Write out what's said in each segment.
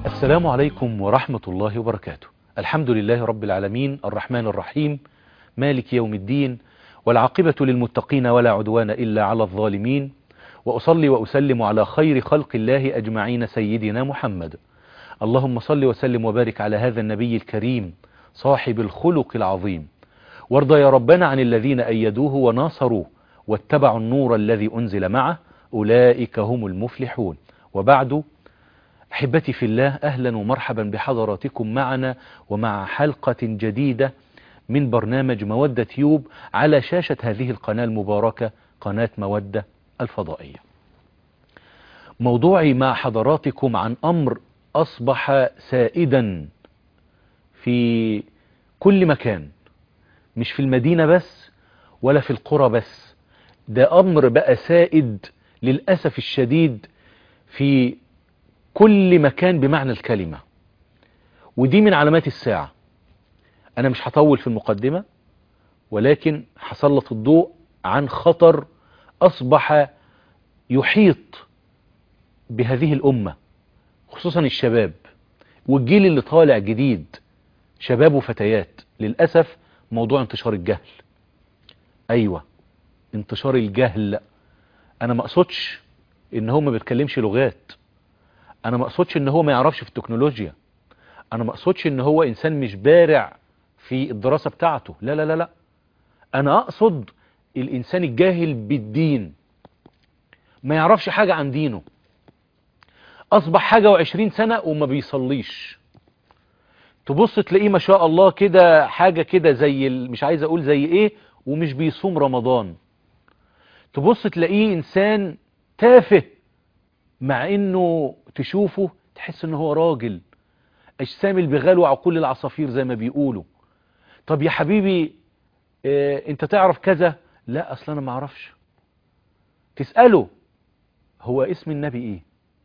السلام عليكم ورحمة الله وبركاته الحمد لله رب العالمين الرحمن الرحيم مالك يوم الدين والعاقبة للمتقين ولا عدوان إلا على الظالمين وأصلي وأسلم على خير خلق الله أجمعين سيدنا محمد اللهم صل وسلم وبارك على هذا النبي الكريم صاحب الخلق العظيم وارض يا ربنا عن الذين أيدوه وناصروه واتبعوا النور الذي أنزل معه أولئك هم المفلحون وبعد أحبتي في الله أهلا ومرحبا بحضراتكم معنا ومع حلقة جديدة من برنامج مودة يوب على شاشة هذه القناة المباركة قناة مودة الفضائية موضوعي مع حضراتكم عن أمر أصبح سائدا في كل مكان مش في المدينة بس ولا في القرى بس ده أمر بقى سائد للأسف الشديد في كل مكان بمعنى الكلمة ودي من علامات الساعة أنا مش هطول في المقدمة ولكن هسلط الضوء عن خطر أصبح يحيط بهذه الأمة خصوصا الشباب والجيل اللي طالع جديد شباب وفتيات للأسف موضوع انتشار الجهل أيوة انتشار الجهل أنا ما أقصدش إن هو ما بيتكلمش لغات أنا ما أقصدش إن هو ما يعرفش في التكنولوجيا أنا ما أقصدش إن هو إنسان مش بارع في الدراسة بتاعته لا لا لا لا أنا أقصد الإنسان الجاهل بالدين ما يعرفش حاجة عن دينه أصبح حاجة وعشرين سنة وما بيصليش تبص تلاقيه ما شاء الله كده حاجة كده زي مش عايز أقول زي إيه ومش بيصوم رمضان تبص تلاقيه إنسان تافه مع إنه تشوفه تحس إنه هو راجل أجسام البغال وعقول العصافير زي ما بيقولوا طب يا حبيبي اه انت تعرف كذا لا اصلا انا ما اعرفش تسأله هو اسم النبي ايه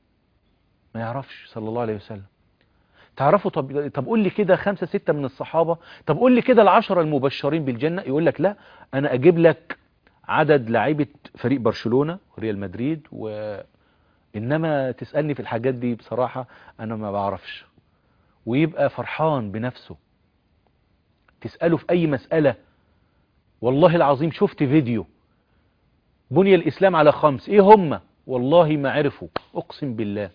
ما يعرفش صلى الله عليه وسلم تعرفوا طب طب قول لي كده خمسة ستة من الصحابة طب قول لي كده العشرة المبشرين بالجنة يقول لك لا انا اجيب لك عدد لاعيبة فريق برشلونة وريال مدريد و انما تسألني في الحاجات دي بصراحة انا ما بعرفش ويبقى فرحان بنفسه تسأله في أي مسألة والله العظيم شفت فيديو بني الإسلام على خمس إيه هم والله ما عرفوا أقسم بالله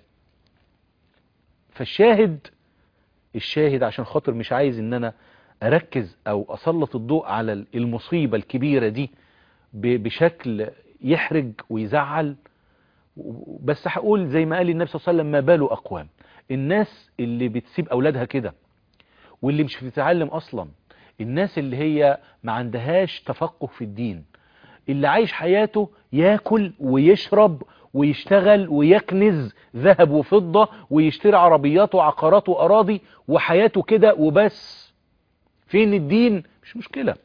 فالشاهد الشاهد عشان خاطر مش عايز ان انا اركز او اسلط الضوء على المصيبة الكبيرة دي بشكل يحرج ويزعل بس هقول زي ما قال النبي صلى الله عليه وسلم ما باله اقوام الناس اللي بتسيب اولادها كده واللي مش بتتعلم اصلا الناس اللي هي ما عندهاش تفقه في الدين اللي عايش حياته ياكل ويشرب ويشتغل ويكنز ذهب وفضة ويشتري عربيات وعقارات وأراضي وحياته كده وبس فين الدين مش مشكلة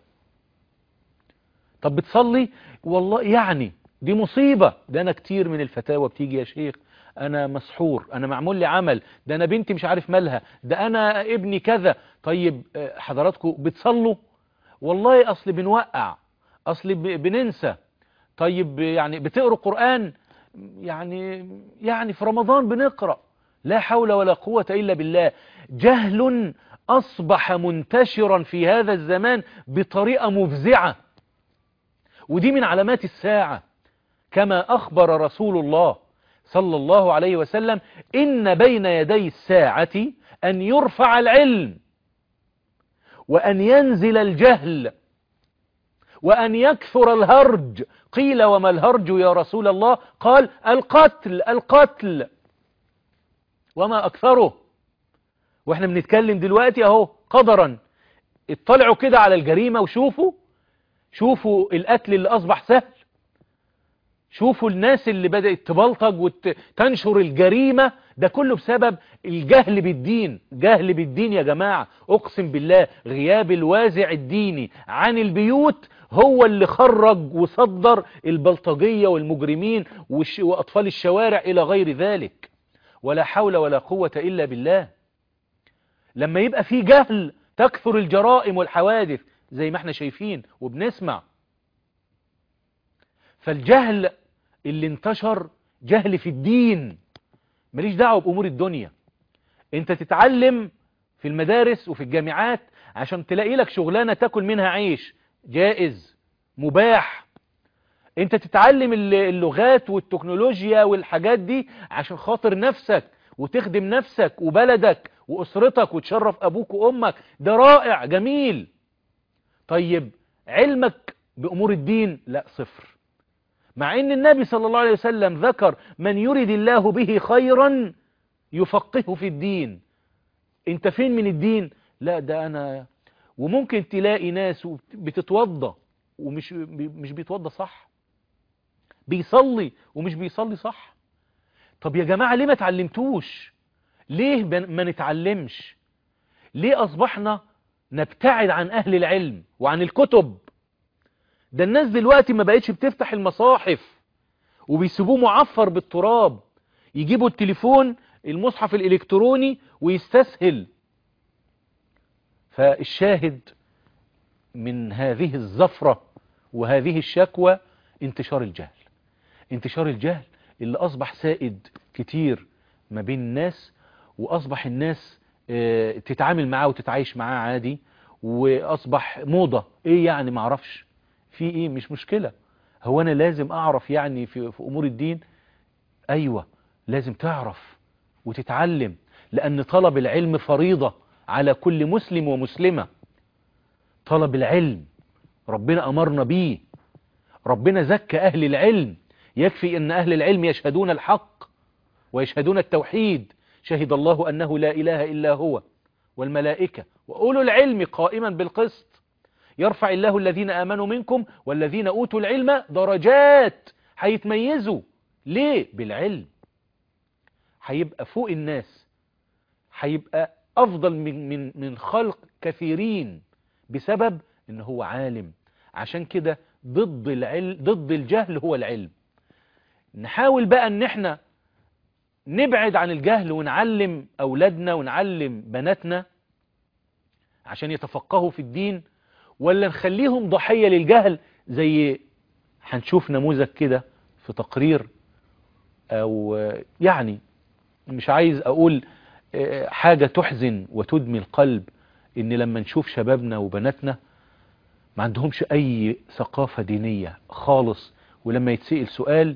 طب بتصلي والله يعني دي مصيبة ده أنا كتير من الفتاوى بتيجي يا شيخ انا مسحور انا معمول لي عمل ده انا بنتي مش عارف مالها ده انا ابني كذا طيب حضراتكم بتصلوا والله اصل بنوقع اصل بننسى طيب يعني بتقروا قرآن يعني يعني في رمضان بنقرأ لا حول ولا قوة الا بالله جهل اصبح منتشرا في هذا الزمان بطريقة مفزعة ودي من علامات الساعة كما اخبر رسول الله صلى الله عليه وسلم إن بين يدي الساعة أن يرفع العلم وأن ينزل الجهل وأن يكثر الهرج قيل وما الهرج يا رسول الله قال القتل القتل وما أكثره وإحنا بنتكلم دلوقتي أهو قدرا اطلعوا كده على الجريمة وشوفوا شوفوا القتل اللي أصبح سهل شوفوا الناس اللي بدأت تبلطج وتنشر الجريمة ده كله بسبب الجهل بالدين جهل بالدين يا جماعة اقسم بالله غياب الوازع الديني عن البيوت هو اللي خرج وصدر البلطجية والمجرمين وأطفال الشوارع إلى غير ذلك ولا حول ولا قوة إلا بالله لما يبقى في جهل تكثر الجرائم والحوادث زي ما احنا شايفين وبنسمع فالجهل اللي انتشر جهل في الدين ماليش دعوة بأمور الدنيا انت تتعلم في المدارس وفي الجامعات عشان تلاقي لك شغلانة تاكل منها عيش جائز مباح انت تتعلم اللغات والتكنولوجيا والحاجات دي عشان خاطر نفسك وتخدم نفسك وبلدك وأسرتك وتشرف أبوك وأمك ده رائع جميل طيب علمك بأمور الدين لا صفر مع ان النبي صلى الله عليه وسلم ذكر من يرد الله به خيرا يفقهه في الدين انت فين من الدين لا ده انا وممكن تلاقي ناس بتتوضى ومش مش بيتوضى صح بيصلي ومش بيصلي صح طب يا جماعة ليه ما تعلمتوش ليه ما نتعلمش ليه أصبحنا نبتعد عن أهل العلم وعن الكتب ده الناس دلوقتي ما بقتش بتفتح المصاحف وبيسيبوه معفر بالتراب يجيبوا التليفون المصحف الإلكتروني ويستسهل فالشاهد من هذه الزفرة وهذه الشكوى انتشار الجهل انتشار الجهل اللي أصبح سائد كتير ما بين الناس وأصبح الناس تتعامل معاه وتتعايش معاه عادي وأصبح موضة إيه يعني معرفش في إيه مش مشكلة هو أنا لازم أعرف يعني في, في أمور الدين أيوة لازم تعرف وتتعلم لأن طلب العلم فريضة على كل مسلم ومسلمة طلب العلم ربنا أمرنا بيه ربنا زكى أهل العلم يكفي أن أهل العلم يشهدون الحق ويشهدون التوحيد شهد الله أنه لا إله إلا هو والملائكة وأولو العلم قائما بالقسط يرفع الله الذين آمنوا منكم والذين أوتوا العلم درجات هيتميزوا ليه بالعلم هيبقى فوق الناس هيبقى أفضل من, من, من خلق كثيرين بسبب ان هو عالم عشان كده ضد العلم ضد الجهل هو العلم نحاول بقى ان احنا نبعد عن الجهل ونعلم اولادنا ونعلم بناتنا عشان يتفقهوا في الدين ولا نخليهم ضحية للجهل زي هنشوف نموذج كده في تقرير او يعني مش عايز اقول حاجة تحزن وتدمي القلب ان لما نشوف شبابنا وبناتنا ما عندهمش اي ثقافة دينية خالص ولما يتسئل سؤال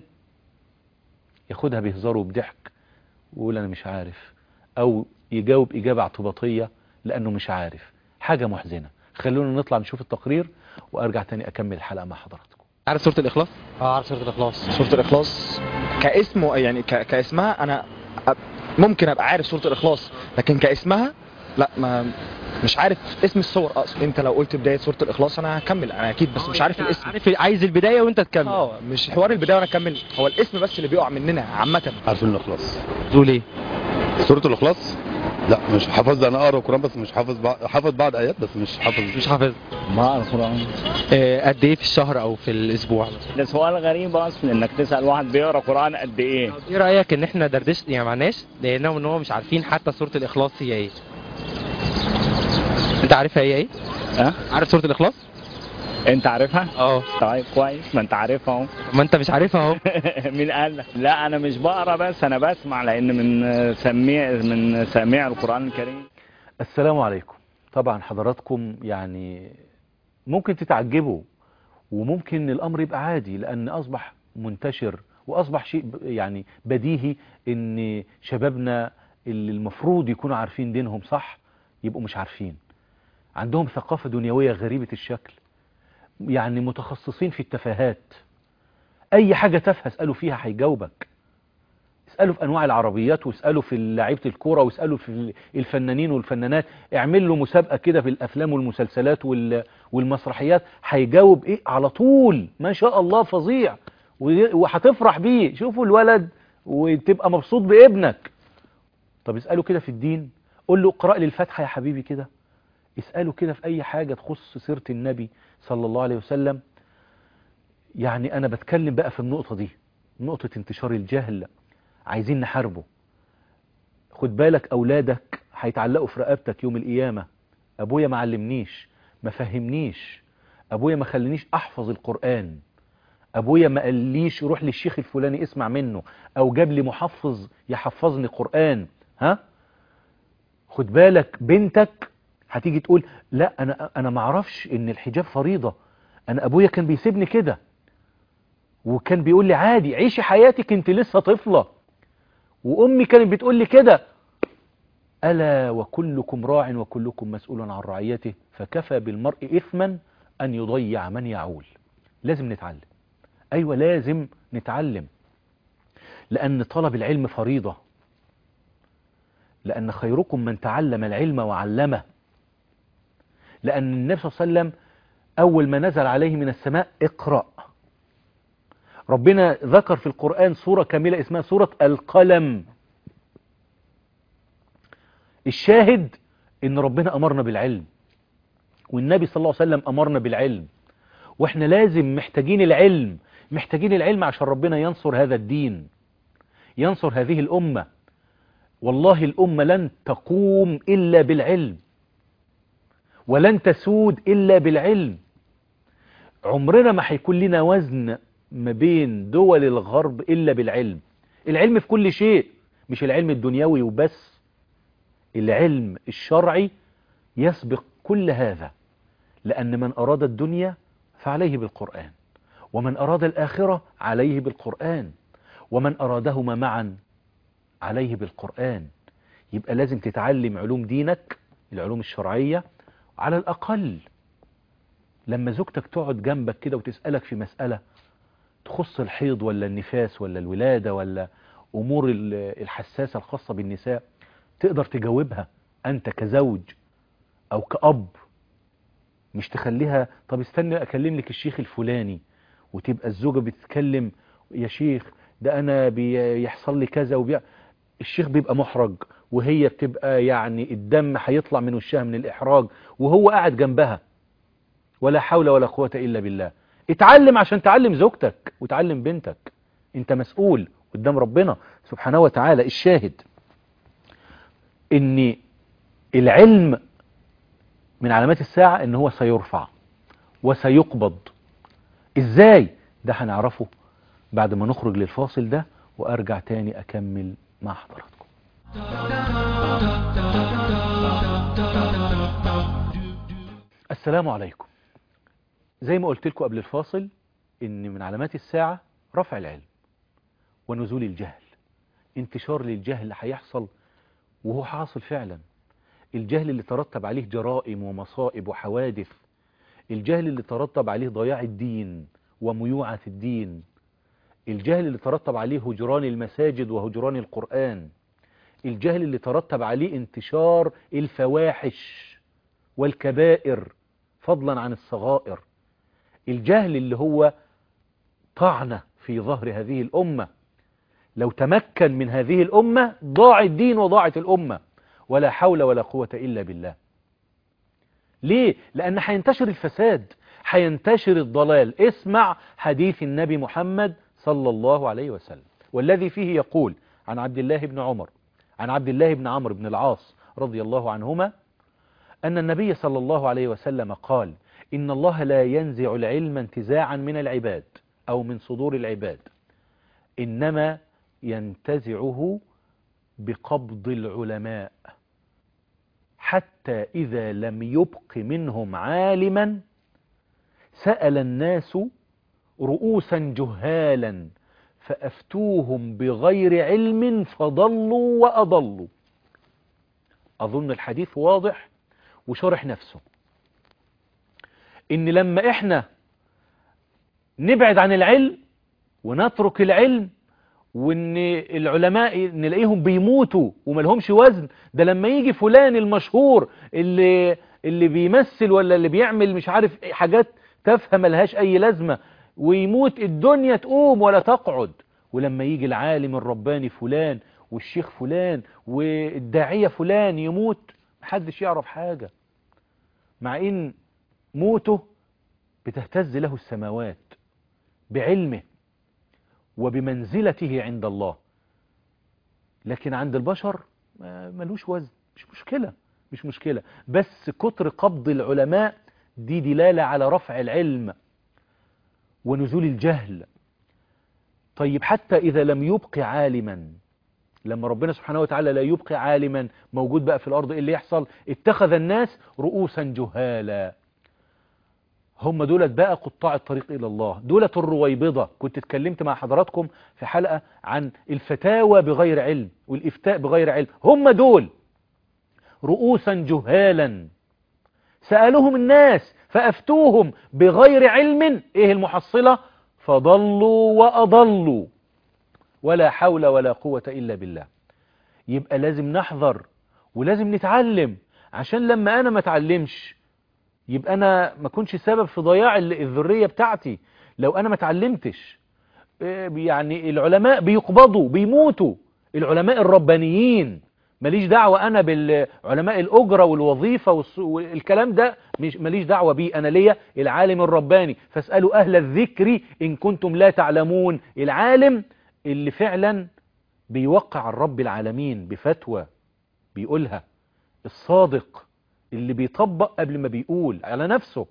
ياخدها بهزار وبضحك ويقول انا مش عارف او يجاوب اجابة اعتباطية لانه مش عارف حاجة محزنة خلونا نطلع نشوف التقرير وارجع تاني اكمل الحلقة مع حضراتكم عارف سورة الاخلاص اه عارف سورة الاخلاص سورة الاخلاص كاسمه يعني ك... كاسمها انا أب... ممكن ابقى عارف سورة الاخلاص لكن كاسمها لا ما مش عارف اسم الصور اقصد انت لو قلت بدايه سوره الاخلاص انا هكمل انا اكيد بس مش عارف الاسم عارف عايز البداية وانت تكمل اه مش حوار البدايه وانا اكمل هو الاسم بس اللي بيقع مننا عامه عارفين الاخلاص تقول ايه سوره الاخلاص لا مش حافظ انا اقرا القران بس مش حافظ بعض حافظ بعض ايات بس مش حافظ مش حافظ ما القرآن آه قد ايه في الشهر او في الاسبوع ده سؤال غريب اصلا انك تسأل واحد بيقرا قرآن قد ايه ايه رايك ان احنا دردش يعني معناش لانهم ان هو مش عارفين حتى سورة الاخلاص هي ايه انت عارفها هي ايه ها عارف سورة الاخلاص انت عارفها اه طيب كويس ما انت عارفها اهو ما انت مش عارفها اهو مين قال لك لا انا مش بقرا بس انا بسمع لان من سميع من سامع القرآن الكريم السلام عليكم طبعا حضراتكم يعني ممكن تتعجبوا وممكن الامر يبقى عادي لان اصبح منتشر واصبح شيء ب- يعني بديهي ان شبابنا اللي المفروض يكونوا عارفين دينهم صح يبقوا مش عارفين عندهم ثقافة دنيوية غريبة الشكل يعني متخصصين في التفاهات اي حاجة تافهه اسألوا فيها هيجاوبك اسألوا في انواع العربيات واسألوا في لعيبة الكورة واسألوا في الفنانين والفنانات اعمل له مسابقة كده في الافلام والمسلسلات وال- والمسرحيات هيجاوب ايه على طول ما شاء الله فظيع و- وهتفرح بيه شوفوا الولد وتبقى مبسوط بابنك طب اسأله كده في الدين قول له اقرأ لي الفاتحة يا حبيبي كده اسأله كده في اي حاجة تخص سيرة النبي صلى الله عليه وسلم يعني انا بتكلم بقى في النقطة دي نقطة انتشار الجهل عايزين نحاربه خد بالك اولادك هيتعلقوا في رقبتك يوم القيامة ابويا ما علمنيش ما فهمنيش ابويا ما خلينيش احفظ القرآن ابويا ما قاليش روح للشيخ الفلاني اسمع منه او جاب لي محفظ يحفظني قرآن ها خد بالك بنتك هتيجي تقول لا انا انا ما اعرفش ان الحجاب فريضة انا ابويا كان بيسيبني كده وكان بيقول لي عادي عيشي حياتك انت لسه طفلة وامي كانت بتقول لي كده ألا وكلكم راع وكلكم مسؤول عن رعيته فكفى بالمرء إثما أن يضيع من يعول لازم نتعلم أيوة لازم نتعلم لأن طلب العلم فريضة لأن خيركم من تعلم العلم وعلمه لأن النبي صلى الله عليه وسلم أول ما نزل عليه من السماء اقرأ ربنا ذكر في القرآن سورة كاملة اسمها سورة القلم الشاهد ان ربنا امرنا بالعلم والنبي صلى الله عليه وسلم امرنا بالعلم واحنا لازم محتاجين العلم محتاجين العلم عشان ربنا ينصر هذا الدين ينصر هذه الامة والله الامة لن تقوم الا بالعلم ولن تسود الا بالعلم عمرنا ما هيكون لنا وزن ما بين دول الغرب الا بالعلم العلم في كل شيء مش العلم الدنيوي وبس العلم الشرعي يسبق كل هذا لأن من أراد الدنيا فعليه بالقرآن ومن أراد الآخرة عليه بالقرآن ومن أرادهما معا عليه بالقرآن يبقى لازم تتعلم علوم دينك العلوم الشرعية على الأقل لما زوجتك تقعد جنبك كده وتسألك في مسألة تخص الحيض ولا النفاس ولا الولادة ولا أمور الحساسة الخاصة بالنساء تقدر تجاوبها أنت كزوج أو كأب مش تخليها طب استنى أكلم لك الشيخ الفلاني وتبقى الزوجة بتتكلم يا شيخ ده أنا بيحصل لي كذا وبيع الشيخ بيبقى محرج وهي بتبقى يعني الدم هيطلع من وشها من الإحراج وهو قاعد جنبها ولا حول ولا قوة إلا بالله اتعلم عشان تعلم زوجتك وتعلم بنتك انت مسؤول قدام ربنا سبحانه وتعالى الشاهد ان العلم من علامات الساعة ان هو سيرفع وسيقبض ازاي ده هنعرفه بعد ما نخرج للفاصل ده وارجع تاني اكمل مع حضراتكم السلام عليكم زي ما قلت لكم قبل الفاصل ان من علامات الساعة رفع العلم ونزول الجهل انتشار للجهل اللي هيحصل وهو حاصل فعلا الجهل اللي ترتب عليه جرائم ومصائب وحوادث الجهل اللي ترتب عليه ضياع الدين وميوعة الدين الجهل اللي ترتب عليه هجران المساجد وهجران القرآن الجهل اللي ترتب عليه انتشار الفواحش والكبائر فضلا عن الصغائر الجهل اللي هو طعنة في ظهر هذه الأمة لو تمكن من هذه الأمة ضاع الدين وضاعت الأمة ولا حول ولا قوة إلا بالله ليه؟ لأن حينتشر الفساد حينتشر الضلال اسمع حديث النبي محمد صلى الله عليه وسلم والذي فيه يقول عن عبد الله بن عمر عن عبد الله بن عمرو بن العاص رضي الله عنهما أن النبي صلى الله عليه وسلم قال إن الله لا ينزع العلم انتزاعا من العباد أو من صدور العباد إنما ينتزعه بقبض العلماء حتى إذا لم يبق منهم عالما سأل الناس رؤوسا جهالا فأفتوهم بغير علم فضلوا وأضلوا أظن الحديث واضح وشرح نفسه إن لما إحنا نبعد عن العلم ونترك العلم وان العلماء نلاقيهم بيموتوا وملهمش وزن ده لما يجي فلان المشهور اللي اللي بيمثل ولا اللي بيعمل مش عارف حاجات تافهه ملهاش اي لازمه ويموت الدنيا تقوم ولا تقعد ولما يجي العالم الرباني فلان والشيخ فلان والداعيه فلان يموت محدش يعرف حاجه مع ان موته بتهتز له السماوات بعلمه وبمنزلته عند الله لكن عند البشر ملوش وزن مش مشكلة مش مشكلة بس كتر قبض العلماء دي دلالة على رفع العلم ونزول الجهل طيب حتى إذا لم يبق عالما لما ربنا سبحانه وتعالى لا يبقي عالما موجود بقى في الأرض إيه اللي يحصل اتخذ الناس رؤوسا جهالا هم دولت بقى قطاع الطريق إلى الله دولت الرويبضة كنت اتكلمت مع حضراتكم في حلقة عن الفتاوى بغير علم والإفتاء بغير علم هم دول رؤوسا جهالا سألهم الناس فأفتوهم بغير علم إيه المحصلة فضلوا وأضلوا ولا حول ولا قوة إلا بالله يبقى لازم نحذر ولازم نتعلم عشان لما أنا ما اتعلمش يبقى أنا ما كنش سبب في ضياع ال- الذرية بتاعتي لو أنا ما اتعلمتش إيه يعني العلماء بيقبضوا بيموتوا العلماء الربانيين ماليش دعوة أنا بالعلماء الأجرة والوظيفة والس- والكلام ده مش ماليش دعوة بيه أنا ليا العالم الرباني فاسألوا أهل الذكر إن كنتم لا تعلمون العالم اللي فعلا بيوقع الرب العالمين بفتوى بيقولها الصادق اللي بيطبق قبل ما بيقول على نفسه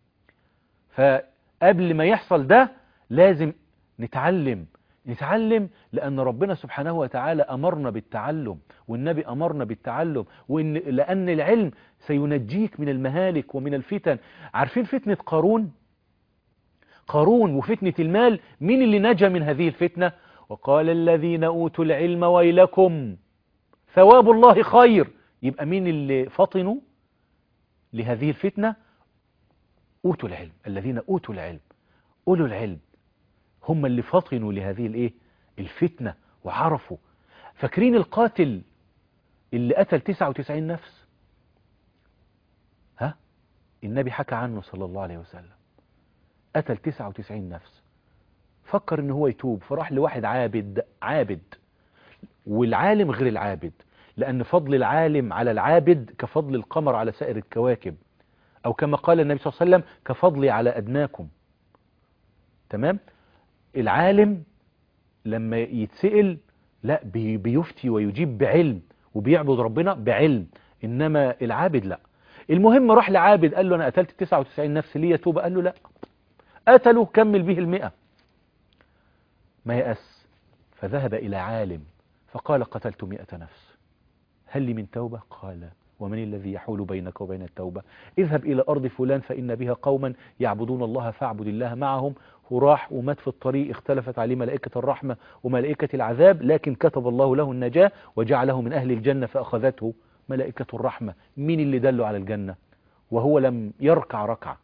فقبل ما يحصل ده لازم نتعلم نتعلم لأن ربنا سبحانه وتعالى أمرنا بالتعلم والنبي أمرنا بالتعلم وإن لأن العلم سينجيك من المهالك ومن الفتن عارفين فتنة قارون قارون وفتنة المال مين اللي نجا من هذه الفتنة وقال الذين أوتوا العلم ويلكم ثواب الله خير يبقى مين اللي فطنوا لهذه الفتنة أوتوا العلم الذين أوتوا العلم أولوا العلم هم اللي فطنوا لهذه الايه الفتنة وعرفوا فاكرين القاتل اللي قتل 99 نفس ها النبي حكى عنه صلى الله عليه وسلم قتل 99 نفس فكر ان هو يتوب فراح لواحد عابد عابد والعالم غير العابد لأن فضل العالم على العابد كفضل القمر على سائر الكواكب أو كما قال النبي صلى الله عليه وسلم كفضلي على أدناكم تمام العالم لما يتسئل لا بي- بيفتي ويجيب بعلم وبيعبد ربنا بعلم إنما العابد لا المهم راح لعابد قال له أنا قتلت 99 نفس ليه توبة قال له لا قتله كمل به المئة ما يأس فذهب إلى عالم فقال قتلت مئة نفس هل لي من توبة قال ومن الذي يحول بينك وبين التوبة اذهب إلى أرض فلان فإن بها قوما يعبدون الله فاعبد الله معهم وراح ومات في الطريق اختلفت عليه ملائكة الرحمة وملائكة العذاب لكن كتب الله له النجاة وجعله من أهل الجنة فأخذته ملائكة الرحمة مين اللي دله على الجنة وهو لم يركع ركعة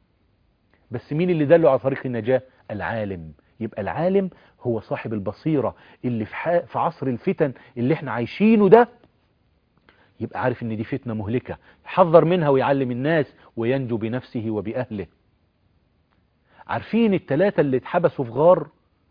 بس مين اللي دله على طريق النجاة العالم يبقى العالم هو صاحب البصيرة اللي في, ح... في عصر الفتن اللي احنا عايشينه ده يبقى عارف ان دي فتنة مهلكة يحذر منها ويعلم الناس وينجو بنفسه وبأهله عارفين التلاتة اللي اتحبسوا في غار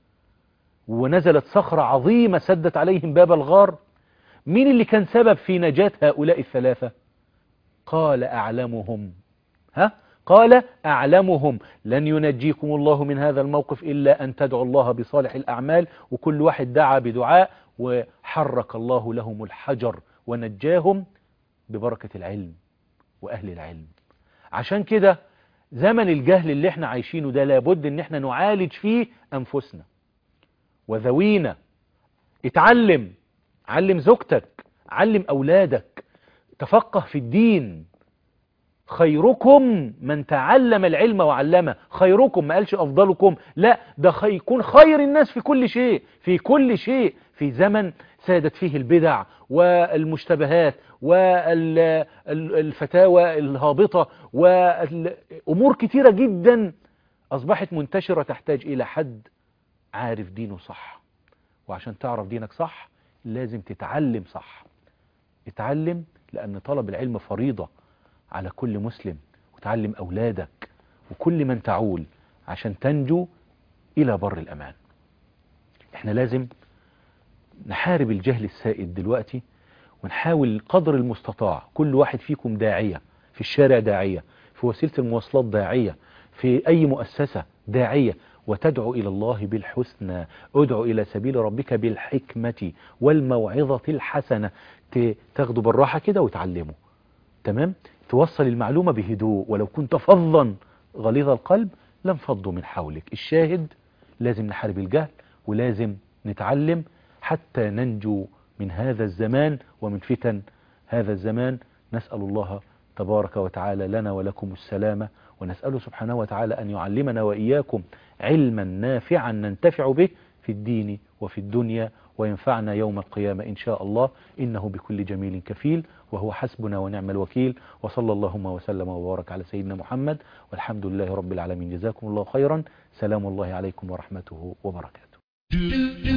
ونزلت صخرة عظيمة سدت عليهم باب الغار مين اللي كان سبب في نجاة هؤلاء الثلاثة قال أعلمهم ها قال أعلمهم لن ينجيكم الله من هذا الموقف إلا أن تدعوا الله بصالح الأعمال وكل واحد دعا بدعاء وحرك الله لهم الحجر ونجاهم ببركة العلم وأهل العلم عشان كده زمن الجهل اللي احنا عايشينه ده لابد ان احنا نعالج فيه أنفسنا وذوينا اتعلم علم زوجتك علم أولادك تفقه في الدين خيركم من تعلم العلم وعلمه خيركم ما قالش أفضلكم لا ده خي- يكون خير الناس في كل شيء في كل شيء في زمن سادت فيه البدع والمشتبهات والفتاوى الهابطة وأمور كتيرة جدا أصبحت منتشرة تحتاج إلى حد عارف دينه صح وعشان تعرف دينك صح لازم تتعلم صح اتعلم لأن طلب العلم فريضة على كل مسلم وتعلم أولادك وكل من تعول عشان تنجو إلى بر الأمان احنا لازم نحارب الجهل السائد دلوقتي ونحاول قدر المستطاع كل واحد فيكم داعية في الشارع داعية في وسيلة المواصلات داعية في أي مؤسسة داعية وتدعو إلى الله بالحسنى ادعو إلى سبيل ربك بالحكمة والموعظة الحسنة ت- تاخده بالراحة كده وتعلمه تمام توصل المعلومة بهدوء ولو كنت فظا غليظ القلب لم فضوا من حولك الشاهد لازم نحارب الجهل ولازم نتعلم حتى ننجو من هذا الزمان ومن فتن هذا الزمان نسأل الله تبارك وتعالى لنا ولكم السلامة ونسأله سبحانه وتعالى أن يعلمنا وإياكم علما نافعا ننتفع به في الدين وفي الدنيا وينفعنا يوم القيامة إن شاء الله إنه بكل جميل كفيل وهو حسبنا ونعم الوكيل وصلى اللهم وسلم وبارك على سيدنا محمد والحمد لله رب العالمين جزاكم الله خيرا سلام الله عليكم ورحمته وبركاته